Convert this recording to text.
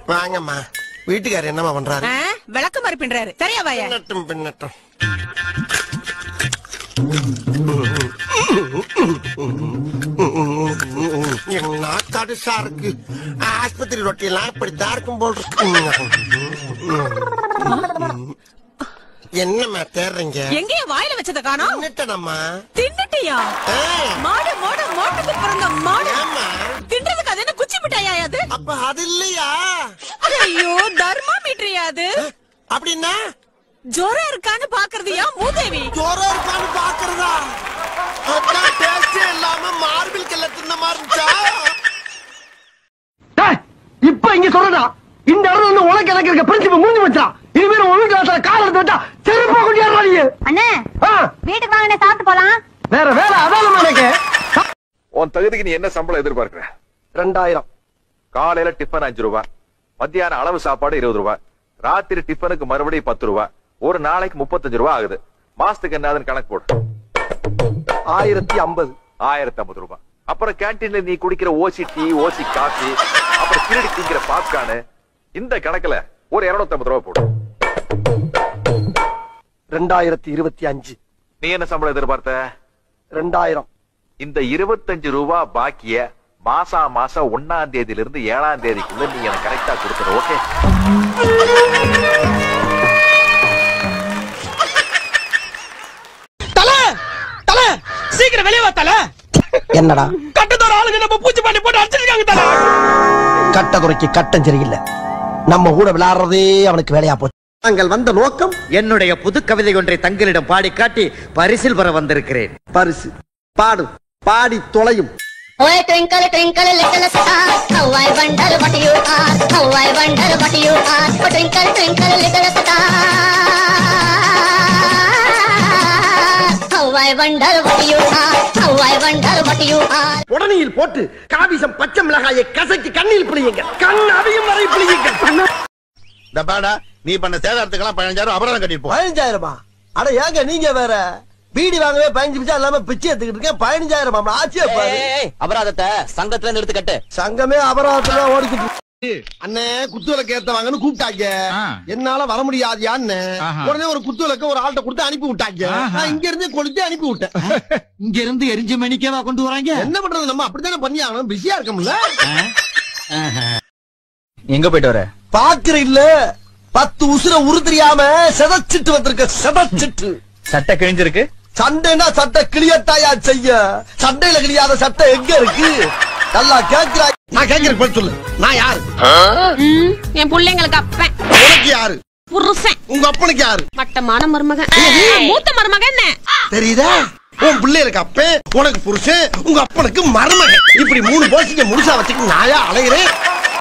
வாங்கம்மா வீட்டுக்காரர் என்னம்மா பண்றாரு ஆ, விளக்கு மாதிரி பின்றாரு சரியா வாயா பின்னட்டும் பின்னட்டும் என் நாக்காடுசா இருக்கு ஆஸ்பத்திரி ரொட்டியெல்லாம் இப்படித்தான் இருக்கும் போல் இருக்கு என்னம்மா தேடுறீங்க எங்கேயா வாயில வச்சத காணோம் பின்னட்டனம்மா தின்னுட்டியா ஆ, மாடு மாடு மாட்டுக்கு பிறந்த மாடு ஏம்மா தின்றதுக்கு அது என்ன குச்சி மிட்டாயா அது அப்ப அது இல்லையா ஐயோ தர்மா மீட்டரியா அது அப்படின்னா ஜுரம் இருக்கான்னு பாக்குறதுயா மூதேவி ஜோரம் இருக்கான்னு பாக்குறதா அதான் டேஸ்டே இல்லாம மார்பிள் கல்ல தின்ன மாதிரி இருந்துச்சா டேய், இப்ப இங்க சொல்றடா இந்த இடத்துல வந்து உனக்கு எனக்கு இருக்க பிரின்சிபல் முடிஞ்சு வச்சான் இனிமேல் உன் வீட்டு வாசல கால் எடுத்து வச்சா செருப்பா கொண்டு நீ அண்ணே ஆ, வீட்டுக்கு வாங்க சாப்பிட்டு போலாம் வேற வேற அதான் எனக்கு உன் தகுதிக்கு நீ என்ன சம்பளம் எதிர்பார்க்கிற ரெண்டாயிரம் காலையில டிஃபன் அஞ்சு ரூபா மத்தியானம் அளவு சாப்பாடு இருபது ரூபா ராத்திரி டிஃபனுக்கு மறுபடியும் பத்து ரூபா ஒரு நாளைக்கு முப்பத்தஞ்சு ரூபா ஆகுது மாசத்துக்கு என்னதுன்னு கணக்கு போடு ஆயிரத்தி ஐம்பது ஆயிரத்தி ஐம்பது ரூபாய் அப்புறம் கேன்டீன்ல நீ குடிக்கிற ஓசி டீ ஓசி காஃபி அப்புறம் திருடி திங்கிற பாப்கார்னு இந்த கணக்குல ஒரு இருநூத்தி ஐம்பது ரூபாய் போடு ரெண்டாயிரத்தி இருபத்தி அஞ்சு நீ என்ன சம்பளம் எதிர்பார்த்த ரெண்டாயிரம் இந்த இருபத்தஞ்சு ரூபா பாக்கிய மாசா மாசம் ஒன்னாம் தேதியில இருந்து ஏழாம் தேதிக்குள்ள நீ எனக்கு கரெக்டா கொடுத்துரு ஓகே தல தல சீக்கிரம் வெளியே வா தல என்னடா கட்டத்தோட ஆளுங்க நம்ம பூச்சி பண்ணி போட்டு அடிச்சிருக்காங்க தல கட்ட குறைக்கு கட்டம் சரியில்லை நம்ம கூட விளையாடுறதே அவனுக்கு வேலையா போச்சு நாங்கள் வந்த நோக்கம் என்னுடைய புது கவிதை ஒன்றை தங்களிடம் பாடி காட்டி பரிசில் பெற வந்திருக்கிறேன் பரிசு பாடு பாடி தொலையும் ஓய் twinkle twinkle little star how I wonder what you are how I wonder what you are oh twinkle twinkle little star how I wonder what you are how I wonder what you are உடனியில் போட்டு காவிசம் பச்சை மிளகாயை கசக்கி கண்ணில் பிழியுங்க கண் அவையும் வரை பிழியுங்க இந்த பாடா நீ பண்ண சேதாரத்துக்கெல்லாம் பதினஞ்சாயிரம் அபராதம் கட்டிட்டு போ பதினஞ்சாயிரமா அட ஏங்க நீங்க வேற பீடி வாங்கவே பதினஞ்சு பிச்சா இல்லாம பிச்சை எடுத்துக்கிட்டு இருக்கேன் பதினஞ்சாயிரம் ஆச்சியா பாரு அபராதத்தை சங்கத்துல நிறுத்து கட்டு சங்கமே அபராதத்துல ஓடிக்கிட்டு அண்ணே குத்து விளக்கு ஏத்த வாங்கன்னு கூப்பிட்டாங்க என்னால வர முடியாதியான்னு உடனே ஒரு குத்து விளக்க ஒரு ஆள்கிட்ட கொடுத்து அனுப்பி விட்டாங்க நான் இங்க இருந்து கொளுத்தி அனுப்பி விட்டேன் இங்க இருந்து எரிஞ்ச மணிக்கேவா கொண்டு வராங்க என்ன பண்றது நம்ம அப்படித்தானே பண்ணி ஆகணும் பிஸியா இருக்கோம்ல எங்க போயிட்டு வர பாக்குற இல்ல பத்து உசுர உரு தெரியாம செதச்சிட்டு வந்திருக்க செதச்சிட்டு சட்டை கிழிஞ்சிருக்கு சண்டைனா சட்டை கிளியத்தாயா செய்ய சண்டையில கிளியாத சட்டை எங்க இருக்கு நல்லா கேக்குறா நான் கேட்கிறேன் பதில் சொல்லு நான் யாரு என் பிள்ளைங்களுக்கு அப்பன் உனக்கு யாரு புருஷன் உங்க அப்பனுக்கு யாரு மட்டமான மருமகன் மூத்த மருமகன் என்ன தெரியுதா உன் பிள்ளைகளுக்கு அப்பன் உனக்கு புருஷன் உங்க அப்பனுக்கு மருமகன் இப்படி மூணு போசிக்க முழுசா வச்சுட்டு நாயா அலைகிறேன்